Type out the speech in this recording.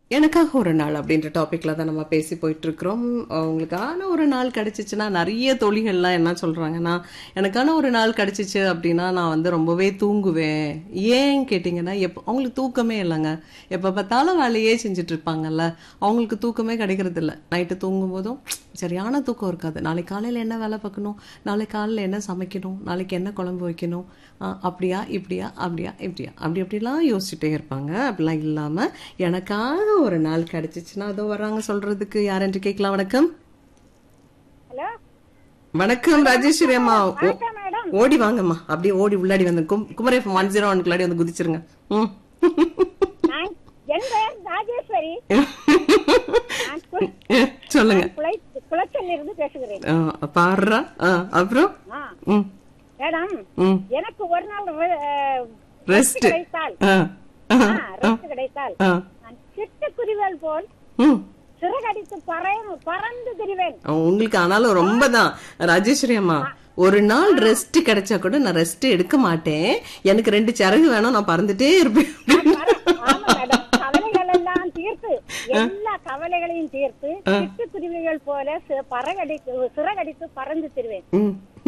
எனக்காக ஒரு நாள் அப்படின்ற டாபிக்ல தான் நம்ம பேசி போயிட்டு இருக்கிறோம் உங்களுக்கான ஒரு நாள் கிடைச்சிச்சுன்னா நிறைய தொழில்கள்லாம் என்ன சொல்றாங்கன்னா எனக்கான ஒரு நாள் கிடைச்சிச்சு அப்படின்னா நான் வந்து ரொம்பவே தூங்குவேன் ஏன் கேட்டிங்கன்னா எப்போ அவங்களுக்கு தூக்கமே இல்லைங்க எப்போ பார்த்தாலும் வேலையே செஞ்சுட்டு இருப்பாங்கல்ல அவங்களுக்கு தூக்கமே கிடைக்கிறது இல்லை நைட்டு தூங்கும் போதும் சரியான தூக்கம் இருக்காது நாளைக்கு காலையில் என்ன வேலை பார்க்கணும் நாளைக்கு காலையில் என்ன சமைக்கணும் நாளைக்கு என்ன குழம்பு வைக்கணும் ஆ, அப்படியா இப்படியா அப்படியா இப்படியா அப்படி அப்படிலாம் யோசிச்சுட்டே இருப்பாங்க அப்படிலாம் இல்லாமல் எனக்காக ஒரு நாள் கிடைச்சிச்சுன்னா அதோ வர்றாங்க சொல்றதுக்கு யாரென்று கேட்கலாம் வணக்கம் ஹலோ வணக்கம் ராஜேஸ்வரி அம்மா ஓ- வணக்கம் மேடம் ஓடி வாங்கம்மா அப்படியே ஓடி உள்ளாடி வந்து கும் குமரேஃபம் ஒன் ஜீரோ ஒன்குள்ளாடி வந்து குதிச்சிருங்க ம் நான் என் பெயர் ராஜேஸ்வரி நான் கு- சொல்லுங்க குளை குளச்சல்ல இருந்து பேசுகிறேன் ஆ, பாருடா ஆ, அப்புறம் ஆ ம் மேடம் ம் எனக்கு ஒரு நாள் ரெ- அஹ், ரெஸ்ட் கிடைத்தால் ஆ ஆ, ரெஸ்ட் கிடைத்தால் ஆ நான் சிட்டுக்குருவிகள் போல் ம் சிறகடித்து பறை பறந்து திரிவேன் உங்களுக்கு ஆனாலும் ரொம்ப தான் ராஜேஸ்வரி அம்மா ஒரு நாள் ரெஸ்ட் கிடைச்சா கூட நான் ரெஸ்ட் எடுக்க மாட்டேன் எனக்கு ரெண்டு சிறகு வேணும் நான் பறந்துட்டே இருப்பேன் பற- ஆமா மேடம் கவலைகள் எல்லாம் தீர்த்து எல்லா கவலைகளையும் தீர்த்து சிட்டுக்குருவிகள் போல சி- பறகடித்து சிறகடித்து பறந்து திரிவேன் ம்